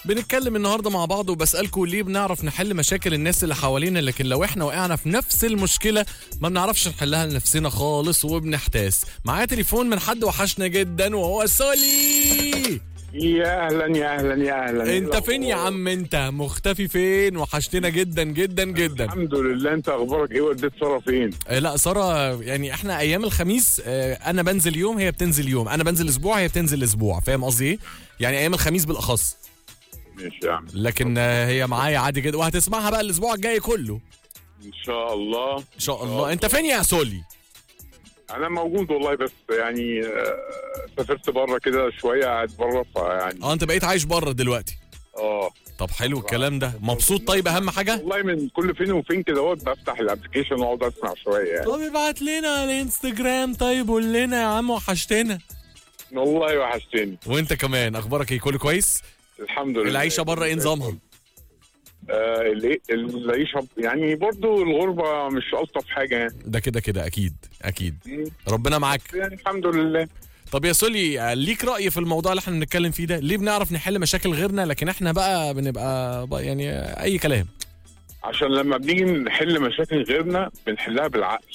بنتكلم النهارده مع بعض وبسالكم ليه بنعرف نحل مشاكل الناس اللي حوالينا لكن لو احنا وقعنا في نفس المشكله ما بنعرفش نحلها لنفسنا خالص وبنحتاس معايا تليفون من حد وحشنا جدا وهو سولي يا اهلا يا اهلا يا اهلا انت فين يا عم انت مختفي فين وحشتنا جدا جدا جدا الحمد لله انت اخبارك ايه وديت ساره فين آه، لا ساره يعني احنا ايام الخميس آه، انا بنزل يوم هي بتنزل يوم انا بنزل اسبوع هي بتنزل اسبوع فاهم قصدي ايه يعني ايام الخميس بالاخص ماشي يا عم لكن آه، هي معايا عادي جدا وهتسمعها بقى الاسبوع الجاي كله ان شاء الله ان شاء الله انت فين يا سولي انا موجود والله بس يعني آه، سافرت بره كده شويه قاعد بره فيعني اه انت بقيت عايش بره دلوقتي اه طب حلو الكلام ده مبسوط طيب اهم حاجه والله من كل فين وفين كده اهوت بفتح الابلكيشن واقعد اسمع شويه يعني طب ابعت لنا على الانستجرام طيب قول لنا يا عم وحشتنا والله وحشتني وانت كمان اخبارك ايه كله كويس الحمد لله العيشه بره ايه نظامها آه ال- العيشه يعني برضو الغربه مش الطف حاجه يعني ده كده كده اكيد اكيد مم. ربنا معاك يعني الحمد لله طب يا سولي آه، ليك رأي في الموضوع اللي احنا بنتكلم فيه ده ليه بنعرف نحل مشاكل غيرنا لكن احنا بقى بنبقى بقى يعني آه، اي كلام عشان لما بنيجي نحل مشاكل غيرنا بنحلها بالعقل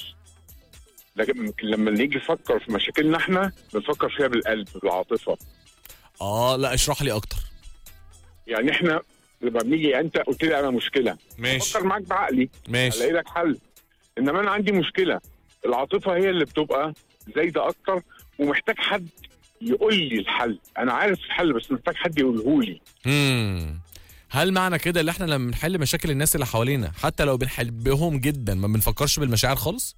لكن لما نيجي نفكر في مشاكلنا احنا بنفكر فيها بالقلب بالعاطفه اه لا اشرح لي اكتر يعني احنا لما بنيجي انت قلت لي انا مشكله ماشي افكر معاك بعقلي ماشي الاقي لك حل انما انا عندي مشكله العاطفه هي اللي بتبقى زايده اكتر ومحتاج حد يقول لي الحل انا عارف الحل بس محتاج حد يقوله لي امم هل معنى كده اللي احنا لما بنحل مشاكل الناس اللي حوالينا حتى لو بنحبهم جدا ما بنفكرش بالمشاعر خالص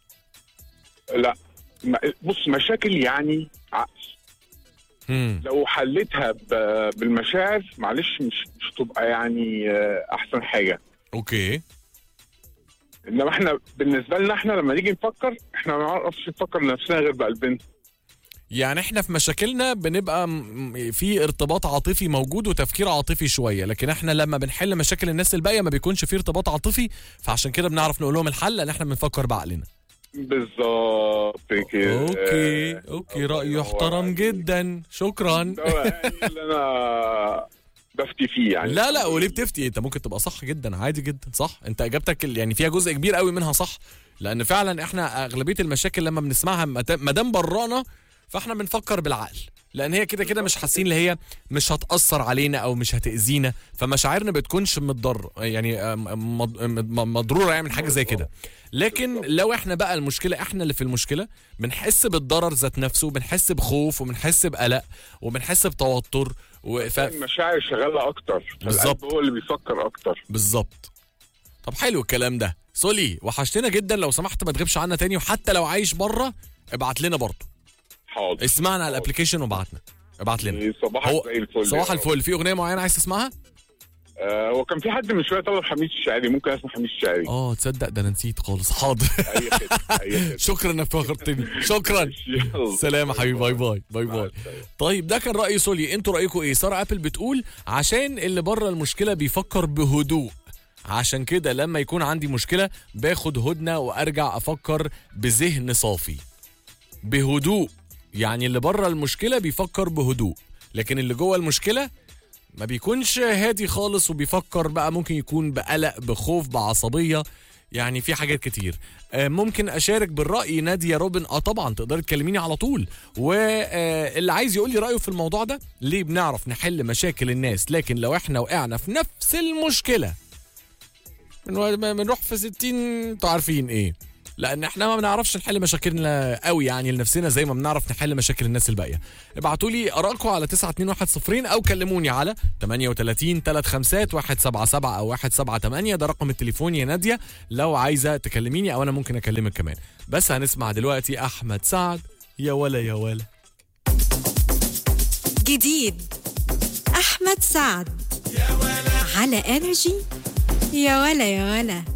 لا ما- بص مشاكل يعني عقل امم لو حلتها ب- بالمشاعر معلش مش مش تبقى يعني آه، احسن حاجه اوكي انما احنا بالنسبه لنا احنا لما نيجي نفكر احنا ما نعرفش نفكر نفسنا غير بقلبنا يعني احنا في مشاكلنا بنبقى م- في ارتباط عاطفي موجود وتفكير عاطفي شويه لكن احنا لما بنحل مشاكل الناس الباقيه ما بيكونش في ارتباط عاطفي فعشان كده بنعرف نقول لهم الحل لان احنا بنفكر بعقلنا بالظبط كده اوكي اوكي راي الله يحترم عليك. جدا شكرا ده يعني اللي انا بفتي فيه يعني لا لا وليه بتفتي انت ممكن تبقى صح جدا عادي جدا صح انت اجابتك ال- يعني فيها جزء كبير قوي منها صح لان فعلا احنا اغلبيه المشاكل لما بنسمعها ما دام برانا فاحنا بنفكر بالعقل لان هي كده كده مش حاسين اللي هي مش هتاثر علينا او مش هتاذينا فمشاعرنا بتكونش متضر يعني آم، مض- م- مضروره يعني من حاجه زي كده لكن لو احنا بقى المشكله احنا اللي في المشكله بنحس بالضرر ذات نفسه بنحس بخوف وبنحس بقلق وبنحس بتوتر و... ف... المشاعر شغاله اكتر بالظبط. القلب هو اللي بيفكر اكتر بالظبط طب حلو الكلام ده سولي وحشتنا جدا لو سمحت ما تغيبش عنا تاني وحتى لو عايش بره ابعت لنا برضه حاضر اسمعنا على الابلكيشن وابعتنا ابعت لنا صباحك هو زي الفل صباح يا الفل في اغنيه معينه عايز تسمعها آه هو كان في حد من شويه طلب حميد الشاعري ممكن اسمع حميد الشاعري اه تصدق ده انا نسيت خالص حاضر اي خدمه اي خدمه شكرا انك فكرتني شكرا يلا. سلام يا حبيبي باي باي باي مع باي السلامة. طيب ده كان رأي سولي انتوا رأيكم ايه سارة ابل بتقول عشان اللي بره المشكلة بيفكر بهدوء عشان كده لما يكون عندي مشكلة باخد هدنة وارجع افكر بذهن صافي بهدوء يعني اللي بره المشكلة بيفكر بهدوء لكن اللي جوه المشكلة ما بيكونش هادي خالص وبيفكر بقى ممكن يكون بقلق بخوف بعصبية يعني في حاجات كتير آه، ممكن اشارك بالراي ناديه روبن اه طبعا تقدري تكلميني على طول واللي عايز يقول لي رايه في الموضوع ده ليه بنعرف نحل مشاكل الناس لكن لو احنا وقعنا في نفس المشكله بنو- بنروح في 60 انتوا عارفين ايه لان احنا ما بنعرفش نحل مشاكلنا قوي يعني لنفسنا زي ما بنعرف نحل مشاكل الناس الباقيه ابعتوا لي ارائكم على 92110 او كلموني على 38 35 177 او 178 ده رقم التليفون يا ناديه لو عايزه تكلميني او انا ممكن اكلمك كمان بس هنسمع دلوقتي احمد سعد يا ولا يا ولا جديد أحمد سعد على انرجي يا ولا يا ولا